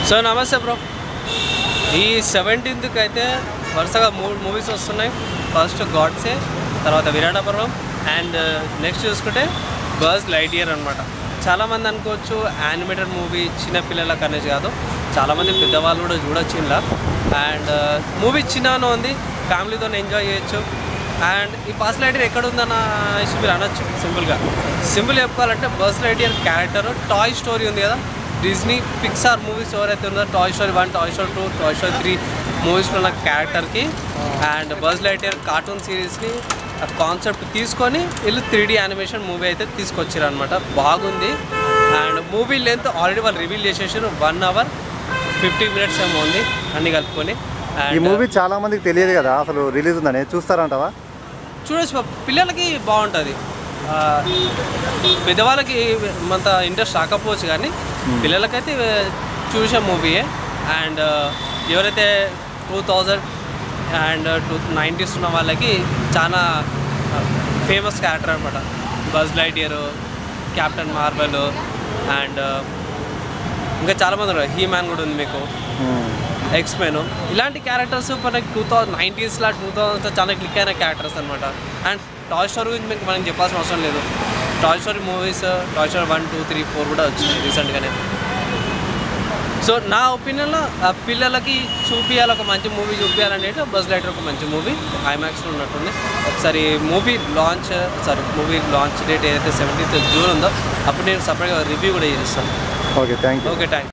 So నమస్తే bro ఈ సెవెంటీన్త్కి అయితే వరుసగా మూడు మూవీస్ వస్తున్నాయి ఫస్ట్ గాడ్సే తర్వాత విరాట పర్వం అండ్ నెక్స్ట్ చూసుకుంటే బర్స్ లైట్ ఇయర్ అనమాట చాలామంది అనుకోవచ్చు యానిమేటెడ్ మూవీ చిన్న పిల్లలకు అనేసి కాదు చాలామంది పెద్దవాళ్ళు కూడా చూడొచ్చు ఇలా అండ్ మూవీ చిన్నగానే ఉంది ఫ్యామిలీతో ఎంజాయ్ చేయొచ్చు అండ్ ఈ బస్ లైటియర్ ఎక్కడ ఉందన్న అనేసి మీరు అనొచ్చు సింపుల్గా సింపుల్ చెప్పుకోవాలంటే Buzz Lightyear character Toy Story ఉంది కదా డిజ్నీ పిక్సార్ మూవీస్ ఎవరైతే ఉందో Toy Story one Toy Story two Toy Story three మూవీస్లో ఉన్న క్యారెక్టర్కి అండ్ బస్ లైటియర్ కార్టూన్ సిరీస్ని కాన్సెప్ట్ తీసుకొని వీళ్ళు త్రీ డీ యానిమేషన్ మూవీ అయితే తీసుకొచ్చారు అనమాట బాగుంది అండ్ మూవీ లెంత్ ఆల్రెడీ వాళ్ళు రివీల్ చేసేసారు వన్ అవర్ ఫిఫ్టీ మినిట్స్ ఏమో ఉంది అన్ని కలుపుకొని ఈ And, మూవీ చాలా మందికి తెలియదు కదా అసలు రిలీజ్ ఉందని చూస్తారంటావా చూడొచ్చు పాప. పిల్లలకి బాగుంటుంది ఆ, పెద్దవాళ్ళకి అంత ఇంట్రెస్ట్ రాకపోవచ్చు కానీ పిల్లలకైతే చూసే మూవీయే అండ్ ఎవరైతే two thousand and two nineties ఉన్న వాళ్ళకి చాలా ఫేమస్ క్యారెక్టర్ అనమాట Buzz Lightyear Captain Marvel and ఇంకా చాలామంది ఉన్నారు హీ మ్యాన్ కూడా ఉంది మీకు ఎక్స్మెన్ ఇలాంటి క్యారెక్టర్స్ మనకి టూ థౌజండ్ నైంటీస్లో టూ థౌజండ్స్లో చాలా క్లిక్ అయిన క్యారెక్టర్స్ అనమాట అండ్ టాయ్ స్టోరీ గురించి మీకు మనకి చెప్పాల్సిన అవసరం లేదు Toy Story movies Toy Story one two three four కూడా వచ్చినాయి రీసెంట్గానే సో నా ఒపీనియన్లో పిల్లలకి చూపించాలి ఒక మంచి మూవీ చూపించాలనేది బస్ లైటర్ ఒక మంచి మూవీ ఐమాక్స్లో ఉన్నట్టుంది ఒకసారి movie launch sorry movie launch date ఏదైతే సెవెంటీన్త్ జూన్ ఉందో అప్పుడు నేను సపరేట్గా రివ్యూ కూడా చేస్తాను okay thank you okay thank